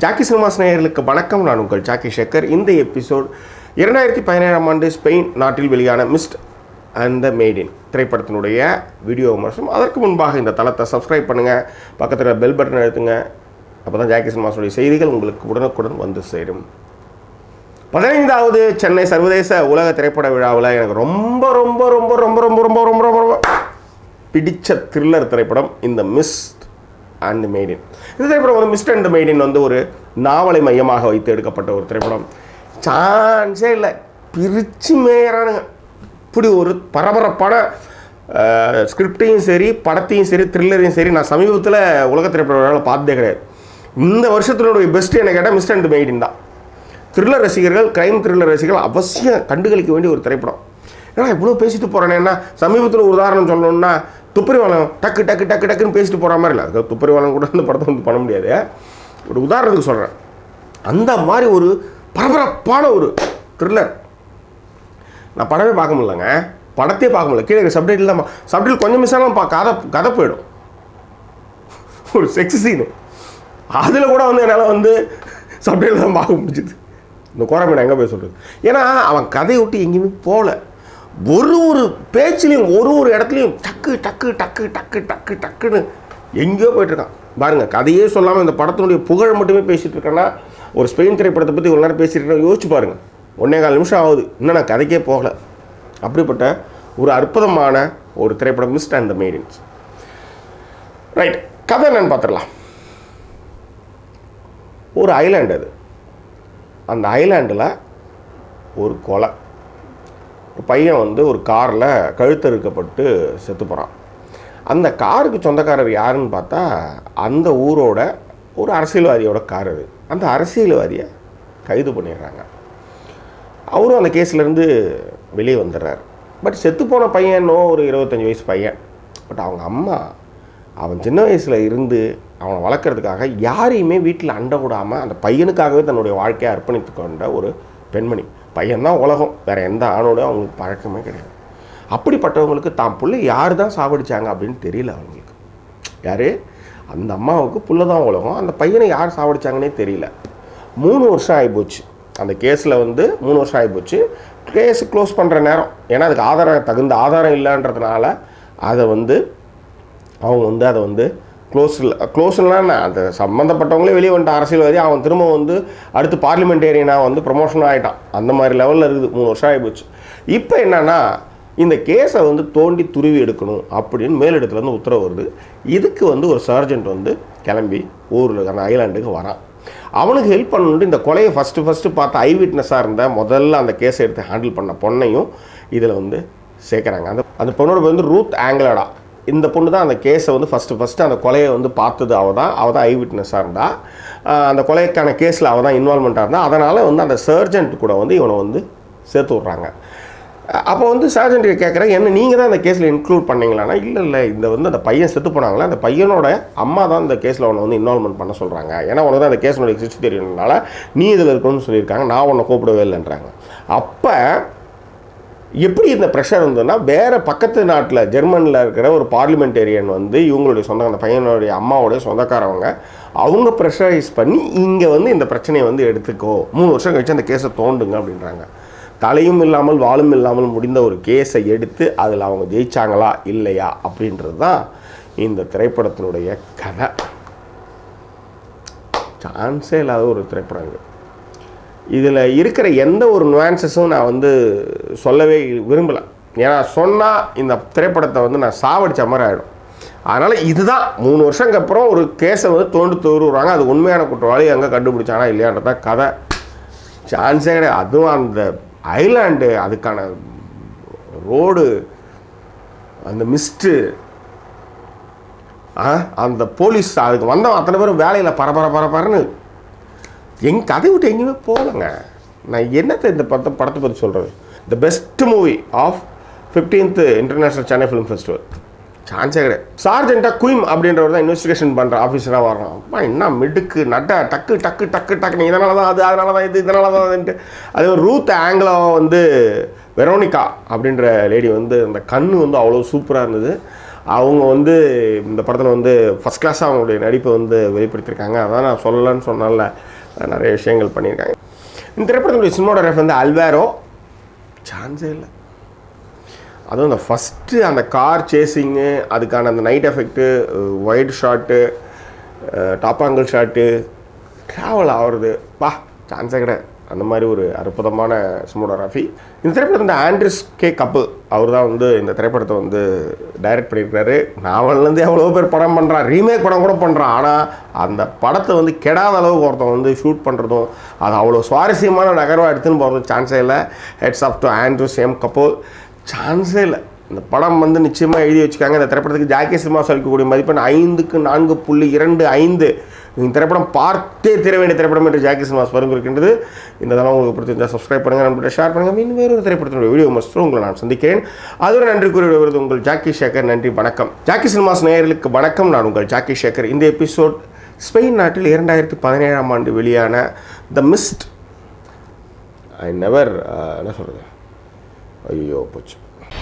Jackie cinemas நேயர்களுக்கு வணக்கம் நான் உங்கள் ஜாக்கி ஷேக்கர் இந்த எபிசோட் இரண்டாயிரத்தி பதினேழாம் ஆண்டு ஸ்பெயின் நாட்டில் வெளியான மிஸ்ட் அண்ட் த மேடின் திரைப்படத்தினுடைய வீடியோ விமர்சனம் அதற்கு முன்பாக இந்த தளத்தை சப்ஸ்கிரைப் பண்ணுங்கள் பக்கத்தில் பெல் பட்டன் அழுத்துங்க அப்போ தான் ஜாக்கி சினிமாஸுடைய செய்திகள் உங்களுக்கு உடனுக்குடன் வந்து சேரும் பதினைந்தாவது சென்னை சர்வதேச உலக திரைப்பட விழாவில் எனக்கு ரொம்ப ரொம்ப ரொம்ப ரொம்ப ரொம்ப ரொம்ப ரொம்ப ரொம்ப ரொம்ப பிடிச்ச த்ரில்லர் திரைப்படம் இந்த மிஸ்ட் அண்ட் மேடின் இந்த திரைப்படம் வந்து மிஸ்ட் அண்ட் மேடின் வந்து ஒரு நாவலை மையமாக வைத்து எடுக்கப்பட்ட ஒரு திரைப்படம் சான்ஸே இல்லை பிரிச்சு மேயறானுங்க இப்படி ஒரு பரபரப்பான ஸ்கிரிப்டையும் சரி படத்தையும் சரி த்ரில்லரையும் சரி நான் சமீபத்தில் உலக திரைப்பட விழாவில் பார்த்ததே கிடையாது இந்த வருஷத்தினுடைய பெஸ்ட்டு என்ன கேட்டால் மிஸ்ட் அண்ட் மேடின் தான் த்ரில்லர் ரசிகர்கள் கிரைம் த்ரில்லர் ரசிகர்கள் அவசியம் கண்டுகளிக்க வேண்டிய ஒரு திரைப்படம் ஏன்னா இவ்வளோ பேசிட்டு போகிறேன்னா சமீபத்தில் ஒரு உதாரணம் சொல்லணும்னா துப்பறிவாளம் டக்கு டக்கு டக்கு டக்குன்னு பேசிட்டு போகிற மாதிரி இல்லை அதுக்கு துப்பறிவாளம் கூட இந்த படத்தை வந்து பண்ண முடியாது ஒரு உதாரணத்துக்கு சொல்கிறேன் அந்த மாதிரி ஒரு பரபரப்பான ஒரு த்ரில்லர் நான் படமே பார்க்க முடியலங்க படத்தையே பார்க்க முடியல கீழே சப்டைட்டில் தான் சப்டைட்டில் கொஞ்சம் மிஸ் ஆனால் பா கதை கதை போயிடும் ஒரு செக்ஸ் சீனு அதில் கூட வந்து என்னால் வந்து சப்டைட்டில் தான் பார்க்க முடிஞ்சுது இந்த கோரமேடை எங்கே போய் சொல்கிறது ஏன்னா அவன் கதையை விட்டு எங்கேயுமே போகல ஒரு ஒரு பேச்சுலையும் ஒரு ஒரு இடத்துலையும் டக்கு டக்கு டக்கு டக்கு டக்கு டக்குன்னு எங்கேயோ போயிட்டுருக்கான் பாருங்கள் கதையே சொல்லாமல் இந்த படத்தினுடைய புகழ் மட்டுமே பேசிகிட்டு இருக்கேன்னா ஒரு ஸ்பெயின் திரைப்படத்தை பற்றி ஒரு நேரம் பேசிட்டு இருக்கேன் யோசிச்சு பாருங்கள் ஒன்றே கால் நிமிஷம் ஆகுது இன்னும் நான் கதைக்கே போகலை அப்படிப்பட்ட ஒரு அற்புதமான ஒரு திரைப்படம் mist and the maidens right கதை என்னன்னு பார்த்துடலாம் ஒரு ஐலாண்டு அது அந்த ஐலாண்டில் ஒரு கொலை ஒரு பையன் வந்து ஒரு காரில் கழுத்தறுக்கப்பட்டு செத்து போகிறான் அந்த காருக்கு சொந்தக்காரர் யாருன்னு பார்த்தா அந்த ஊரோட ஒரு அரசியல்வாதியோட கார் அது அந்த அரசியல்வாதியை கைது பண்ணிடுறாங்க அவரும் அந்த கேஸ்லேருந்து வெளியே வந்துடுறாரு பட் செத்து போன பையனோ ஒரு இருபத்தஞ்சி வயசு பையன் பட் அவங்க அம்மா அவன் சின்ன வயசில் இருந்து அவனை வளர்க்குறதுக்காக யாரையுமே வீட்டில் அண்டை விடாமல் அந்த பையனுக்காகவே தன்னுடைய வாழ்க்கையை அர்ப்பணித்து கொண்ட ஒரு பெண்மணி பையன்தான் உலகம் வேறு எந்த ஆணோடையும் அவங்களுக்கு பழக்கமே கிடையாது அப்படிப்பட்டவங்களுக்கு தான் புள்ளை யார் தான் சாவடிச்சாங்க அப்படின்னு தெரியல அவங்களுக்கு யார் அந்த அம்மாவுக்கு புள்ள தான் உலகம் அந்த பையனை யார் சாவடிச்சாங்கன்னே தெரியல மூணு வருஷம் ஆகிப்போச்சு அந்த கேஸில் வந்து மூணு வருஷம் ஆகிப்போச்சு கேஸ் க்ளோஸ் பண்ணுற நேரம் ஏன்னா அதுக்கு ஆதாரம் தகுந்த ஆதாரம் இல்லைன்றதுனால அதை வந்து அவங்க வந்து அதை வந்து க்ளோஸில் க்ளோஸ்லாம் அந்த சம்மந்தப்பட்டவங்களே வெளியே வந்துட்டு அரசியல்வாதி அவன் திரும்ப வந்து அடுத்து பார்லிமெண்டேரியனாக வந்து ப்ரமோஷன் ஆகிட்டான் அந்த மாதிரி லெவலில் இருக்குது மூணு வருஷம் ஆகிப்போச்சு இப்போ என்னென்னா இந்த கேஸை வந்து தோண்டி துருவி எடுக்கணும் அப்படின்னு மேலிடத்துலேருந்து உத்தரவு வருது இதுக்கு வந்து ஒரு சர்ஜென்ட் வந்து கிளம்பி ஊரில் அந்த ஐலாண்டுக்கு வரான் அவனுக்கு ஹெல்ப் பண்ணணுன்ட்டு இந்த கொலையை ஃபஸ்ட்டு ஃபஸ்ட்டு பார்த்த ஐ விட்னஸாக இருந்த முதல்ல அந்த கேஸை எடுத்து ஹேண்டில் பண்ண பொண்ணையும் இதில் வந்து சேர்க்குறாங்க அந்த அந்த பொண்ணோட பேர் வந்து ரூத் ஆங்கிலடா இந்த பொண்ணு தான் அந்த கேஸை வந்து ஃபஸ்ட்டு ஃபஸ்ட்டு அந்த கொலையை வந்து பார்த்தது அவள் தான் அவள் தான் ஐ விட்னஸாக இருந்தா அந்த கொலைக்கான கேஸில் அவள் தான் இன்வால்மெண்ட்டாக இருந்தா அதனால் வந்து அந்த சர்ஜென்ட் கூட வந்து இவனை வந்து சேர்த்து விட்றாங்க அப்போ வந்து சர்ஜென்ட் கேட்குறேன் என்ன நீங்கள் தான் இந்த கேஸில் இன்க்ளூட் பண்ணீங்களான்னா இல்லை இல்லை இந்த வந்து அந்த பையன் செத்து போனாங்களே அந்த பையனோட அம்மா தான் இந்த கேஸில் அவனை வந்து இன்வால்மெண்ட் பண்ண சொல்கிறாங்க ஏன்னா உனக்கு தான் அந்த கேஸினுடைய ஹிஸ்ட்ரி தெரியணுனால நீ இதில் இருக்கணும்னு சொல்லியிருக்காங்க நான் உன்னை கூப்பிடவே இல்லைன்றாங்க அப்போ எப்படி இந்த ப்ரெஷர் இருந்ததுன்னா வேறு பக்கத்து நாட்டில் ஜெர்மனியில் இருக்கிற ஒரு பார்லிமெண்டேரியன் வந்து இவங்களுடைய சொந்த அந்த பையனுடைய அம்மாவுடைய சொந்தக்காரவங்க அவங்க ப்ரெஷரைஸ் பண்ணி இங்கே வந்து இந்த பிரச்சனையை வந்து எடுத்துக்கோ மூணு வருஷம் கழிச்சு அந்த கேஸை தோண்டுங்க அப்படின்றாங்க தலையும் இல்லாமல் வாழும் இல்லாமல் முடிந்த ஒரு கேஸை எடுத்து அதில் அவங்க ஜெயிச்சாங்களா இல்லையா அப்படின்றது தான் இந்த திரைப்படத்தினுடைய கதை சான்ஸே இல்லாத ஒரு திரைப்படம் இது இதில் இருக்கிற எந்த ஒரு நுவான்சஸும் நான் வந்து சொல்லவே விரும்பலை ஏன்னா சொன்னால் இந்த திரைப்படத்தை வந்து நான் சாவடித்த மாதிரி ஆகிடும் அதனால் இதுதான் மூணு வருஷங்க அப்புறம் ஒரு கேஸை வந்து தோண்டு தோறுறாங்க அது உண்மையான குற்றவாளி எங்கே கண்டுபிடிச்சானா இல்லையான்றதான் கதை சான்ஸே கிடையாது அதுவும் அந்த ஐலாண்டு அதுக்கான ரோடு அந்த மிஸ்ட்டு அந்த போலீஸ் அதுக்கு வந்தவன் அத்தனை பேரும் வேலையில் பரபர பரபரன்னு எங் கதை விட்டு எங்கேயுமே போகலங்க நான் என்னத்தை இந்த படத்தை படத்தை பற்றி சொல்கிறது the best movie of fifteenth international Chennai film festival சான்ஸே கிடையாது சார்ஜென்ட்டாக குயிம் அப்படின்றவர் தான் இன்வெஸ்டிகேஷன் பண்ணுற ஆஃபீஸராக வர்றான் அப்பா என்ன மிடுக்கு நட்ட டக்கு டக்கு டக்கு டக்குன்னு இதனால தான் அது அதனால தான் இது இதனால தான் அதுன்ட்டு அதே ஒரு ரூத் ஆங்கிலோ வந்து வெரோனிகா அப்படின்ற லேடி வந்து அந்த கண் வந்து அவ்வளோ சூப்பராக இருந்தது அவங்க வந்து இந்த படத்தில் வந்து ஃபஸ்ட் கிளாஸாக அவங்களுடைய நடிப்பை வந்து வெளிப்படுத்தியிருக்காங்க அதான் நான் சொல்லலைன்னு சொன்னால நிறைய விஷயங்கள் பண்ணியிருக்காங்க இந்த திரைப்படத்துடைய சினிமாடோகிராஃபி வந்து அல்வேரோ சான்ஸே இல்லை அதுவும் அந்த ஃபஸ்ட்டு அந்த கார் சேசிங்கு அதுக்கான அந்த night effect white shot top angle shot travel ஆகிறது பா சான்ஸே கிடையாது அந்த மாதிரி ஒரு அற்புதமான சினிமோடோகிராஃபி இந்த திரைப்படத்தை வந்து ஆண்ட்ரிஸ் கே கப்பல் அவர் தான் வந்து இந்த திரைப்படத்தை வந்து டைரக்ட் பண்ணியிருக்காரு நாவல்லேருந்து எவ்வளோ பேர் படம் பண்ணுறான் ரீமேக் படம் கூட பண்ணுறான் ஆனால் அந்த படத்தை வந்து கெடாத அளவுக்கு ஒருத்தன் வந்து ஷூட் பண்ணுறதும் அது அவ்வளோ சுவாரஸ்யமான நகர்வாக எடுத்துன்னு போகிறதும் சான்ஸே இல்லை hats off to Andrews M Koppel சான்ஸே இல்லை இந்த படம் வந்து நிச்சயமாக எழுதி வச்சுக்காங்க இந்த திரைப்படத்துக்கு ஜாக்கி சினிமா அளிக்கக்கூடிய மதிப்பெண் ஐந்துக்கு நான்கு புள்ளி இரண்டு ஐந்து இந்த திரைப்படம் பார்த்தே தீர வேண்டிய திரைப்படம் என்று ஜாக்கி சினிமாஸ் பரிந்துரைக்கின்றது இந்த தளம் உங்களுக்கு பிடிச்சிருந்தால் சப்ஸ்கிரைப் பண்ணுங்கள் நம்மகிட்ட ஷேர் பண்ணுங்கள் மீன் வேறொரு திரைப்படத்தினுடைய வீடியோ மஸ்ட்ரும் உங்களை நான் சந்திக்கிறேன் அதோட நன்றி கூறி விடுவது உங்கள் ஜாக்கி சேகர் நன்றி வணக்கம் ஜாக்கி சினிமாஸ் நேயர்களுக்கு வணக்கம் நான் உங்கள் ஜாக்கி சேகர் இந்த எபிசோட் ஸ்பெயின் நாட்டில் இரண்டாயிரத்தி பதினேழாம் ஆண்டு வெளியான த மிஸ்ட் ஐ நெவர் என்ன சொல்கிறது ஐயோ போச்சு